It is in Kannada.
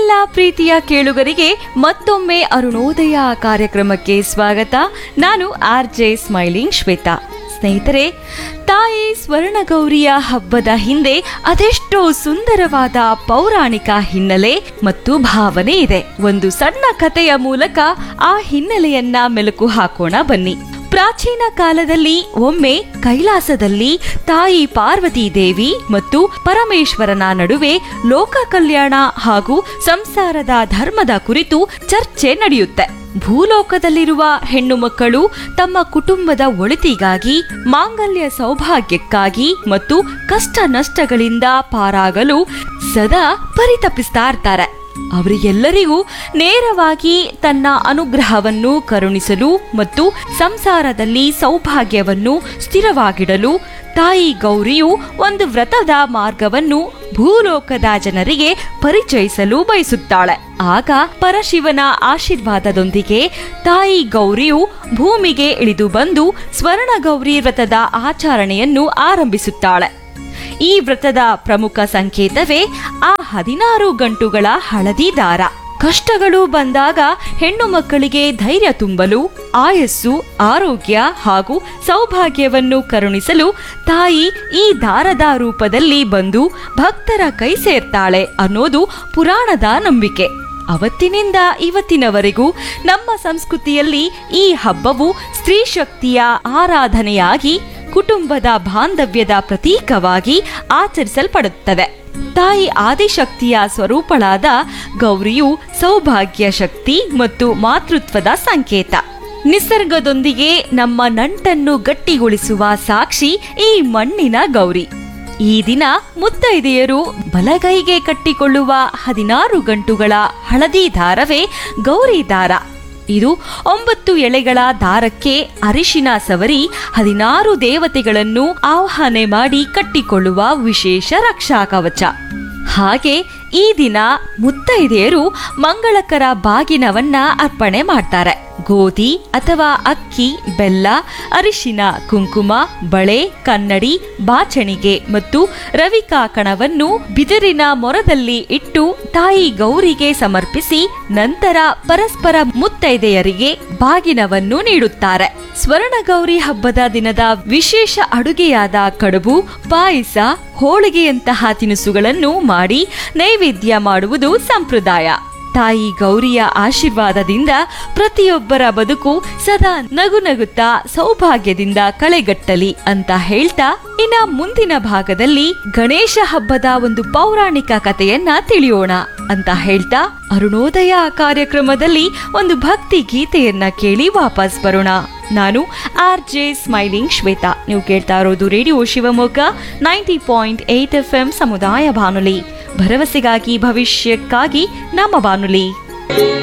ನನ್ನೆಲ್ಲ ಪ್ರೀತಿಯ ಕೇಳುಗರಿಗೆ ಮತ್ತೊಮ್ಮೆ ಅರುಣೋದಯ ಕಾರ್ಯಕ್ರಮಕ್ಕೆ ಸ್ವಾಗತ ನಾನು ಆರ್ ಜೆ ಸ್ಮೈಲಿಂಗ್ ಶ್ವೇತಾ ಸ್ನೇಹಿತರೆ ತಾಯಿ ಸ್ವರ್ಣಗೌರಿಯ ಹಬ್ಬದ ಹಿಂದೆ ಅದೆಷ್ಟೋ ಸುಂದರವಾದ ಪೌರಾಣಿಕ ಹಿನ್ನೆಲೆ ಮತ್ತು ಭಾವನೆ ಇದೆ ಒಂದು ಸಣ್ಣ ಕಥೆಯ ಮೂಲಕ ಆ ಹಿನ್ನೆಲೆಯನ್ನ ಮೆಲುಕು ಹಾಕೋಣ ಬನ್ನಿ ಪ್ರಾಚೀನ ಕಾಲದಲ್ಲಿ ಒಮ್ಮೆ ಕೈಲಾಸದಲ್ಲಿ ತಾಯಿ ಪಾರ್ವತಿ ದೇವಿ ಮತ್ತು ಪರಮೇಶ್ವರನ ನಡುವೆ ಲೋಕ ಕಲ್ಯಾಣ ಹಾಗೂ ಸಂಸಾರದ ಧರ್ಮದ ಕುರಿತು ಚರ್ಚೆ ನಡೆಯುತ್ತೆ ಭೂಲೋಕದಲ್ಲಿರುವ ಹೆಣ್ಣು ಮಕ್ಕಳು ತಮ್ಮ ಕುಟುಂಬದ ಒಳಿತಿಗಾಗಿ ಮಾಂಗಲ್ಯ ಸೌಭಾಗ್ಯಕ್ಕಾಗಿ ಮತ್ತು ಕಷ್ಟ ನಷ್ಟಗಳಿಂದ ಪಾರಾಗಲು ಸದಾ ಪರಿತಪಿಸ್ತಾ ಇರ್ತಾರೆ ಅವರಿಗೆಲ್ಲರಿಗೂ ನೇರವಾಗಿ ತನ್ನ ಅನುಗ್ರಹವನ್ನು ಕರುಣಿಸಲು ಮತ್ತು ಸಂಸಾರದಲ್ಲಿ ಸೌಭಾಗ್ಯವನ್ನು ಸ್ಥಿರವಾಗಿಡಲು ತಾಯಿ ಗೌರಿಯು ಒಂದು ವ್ರತದ ಮಾರ್ಗವನ್ನು ಭೂಲೋಕದ ಜನರಿಗೆ ಪರಿಚಯಿಸಲು ಬಯಸುತ್ತಾಳೆ ಆಗ ಪರಶಿವನ ಆಶೀರ್ವಾದದೊಂದಿಗೆ ತಾಯಿ ಗೌರಿಯು ಭೂಮಿಗೆ ಇಳಿದು ಬಂದು ಸ್ವರ್ಣಗೌರಿ ವ್ರತದ ಆಚರಣೆಯನ್ನು ಆರಂಭಿಸುತ್ತಾಳೆ ಈ ವ್ರತದ ಪ್ರಮುಖ ಸಂಕೇತವೇ ಆ ಹದಿನಾರು ಗಂಟುಗಳ ಹಳದಿ ದಾರ ಕಷ್ಟಗಳು ಬಂದಾಗ ಹೆಣ್ಣು ಮಕ್ಕಳಿಗೆ ಧೈರ್ಯ ತುಂಬಲು ಆಯಸ್ಸು ಆರೋಗ್ಯ ಹಾಗೂ ಸೌಭಾಗ್ಯವನ್ನು ಕರುಣಿಸಲು ತಾಯಿ ಈ ದಾರದ ರೂಪದಲ್ಲಿ ಬಂದು ಭಕ್ತರ ಕೈ ಸೇರ್ತಾಳೆ ಅನ್ನೋದು ಪುರಾಣದ ನಂಬಿಕೆ ಅವತ್ತಿನಿಂದ ಇವತ್ತಿನವರೆಗೂ ನಮ್ಮ ಸಂಸ್ಕೃತಿಯಲ್ಲಿ ಈ ಹಬ್ಬವು ಸ್ತ್ರೀ ಶಕ್ತಿಯ ಆರಾಧನೆಯಾಗಿ ಕುಟುಂಬದ ಬಾಂಧವ್ಯದ ಪ್ರತೀಕವಾಗಿ ಆಚರಿಸಲ್ಪಡುತ್ತದೆ ತಾಯಿ ಆದಿಶಕ್ತಿಯ ಸ್ವರೂಪಳಾದ ಗೌರಿಯು ಸೌಭಾಗ್ಯ ಶಕ್ತಿ ಮತ್ತು ಮಾತೃತ್ವದ ಸಂಕೇತ ನಿಸರ್ಗದೊಂದಿಗೆ ನಮ್ಮ ನಂಟನ್ನು ಗಟ್ಟಿಗೊಳಿಸುವ ಸಾಕ್ಷಿ ಈ ಮಣ್ಣಿನ ಗೌರಿ ಈ ದಿನ ಮುತ್ತೈದೆಯರು ಬಲಗೈಗೆ ಕಟ್ಟಿಕೊಳ್ಳುವ ಹದಿನಾರು ಗಂಟುಗಳ ಹಳದಿ ದಾರವೇ ಗೌರಿ ದಾರ ಇದು ಒಂಬತ್ತು ಎಳೆಗಳ ದಾರಕ್ಕೆ ಅರಿಶಿನ ಸವರಿ ಹದಿನಾರು ದೇವತೆಗಳನ್ನು ಆಹ್ವಾನೆ ಮಾಡಿ ಕಟ್ಟಿಕೊಳ್ಳುವ ವಿಶೇಷ ರಕ್ಷಾ ಕವಚ ಹಾಗೆ ಈ ದಿನ ಮುತ್ತೈದೆಯರು ಮಂಗಳಕರ ಬಾಗಿನವನ್ನ ಅರ್ಪಣೆ ಮಾಡ್ತಾರೆ ಗೋಧಿ ಅಥವಾ ಅಕ್ಕಿ ಬೆಲ್ಲ ಅರಿಶಿನ ಕುಂಕುಮ ಬಳೆ ಕನ್ನಡಿ ಬಾಚಣಿಗೆ ಮತ್ತು ರವಿಕಾಕಣವನ್ನು ಬಿದಿರಿನ ಮೊರದಲ್ಲಿ ಇಟ್ಟು ತಾಯಿ ಗೌರಿಗೆ ಸಮರ್ಪಿಸಿ ನಂತರ ಪರಸ್ಪರ ಮುತ್ತೈದೆಯರಿಗೆ ಬಾಗಿನವನ್ನು ನೀಡುತ್ತಾರೆ ಸ್ವರ್ಣಗೌರಿ ಹಬ್ಬದ ದಿನದ ವಿಶೇಷ ಅಡುಗೆಯಾದ ಕಡುಬು ಪಾಯಸ ಹೋಳಿಗೆಯಂತಹ ತಿನಿಸುಗಳನ್ನು ಮಾಡಿ ನೈವೇದ್ಯ ಮಾಡುವುದು ಸಂಪ್ರದಾಯ ತಾಯಿ ಗೌರಿಯ ಆಶೀರ್ವಾದದಿಂದ ಪ್ರತಿಯೊಬ್ಬರ ಬದುಕು ಸದಾ ನಗು ನಗುತ್ತಾ ಸೌಭಾಗ್ಯದಿಂದ ಕಳೆಗಟ್ಟಲಿ ಅಂತ ಹೇಳ್ತಾ ಇನ್ನ ಮುಂದಿನ ಭಾಗದಲ್ಲಿ ಗಣೇಶ ಹಬ್ಬದ ಒಂದು ಪೌರಾಣಿಕ ಕಥೆಯನ್ನ ತಿಳಿಯೋಣ ಅಂತ ಹೇಳ್ತಾ ಅರುಣೋದಯ ಕಾರ್ಯಕ್ರಮದಲ್ಲಿ ಒಂದು ಭಕ್ತಿ ಗೀತೆಯನ್ನ ಕೇಳಿ ವಾಪಸ್ ಬರೋಣ ನಾನು ಆರ್ ಜೆ ಸ್ಮೈಲಿಂಗ್ ಶ್ವೇತಾ ನೀವು ಕೇಳ್ತಾ ಇರೋದು radio Shivamogga ninety point eight F M ಸಮುದಾಯ ಬಾನುಲಿ ಭರವಸೆಗಾಗಿ ಭವಿಷ್ಯಕ್ಕಾಗಿ ನಮ್ಮ ಬಾನುಲಿ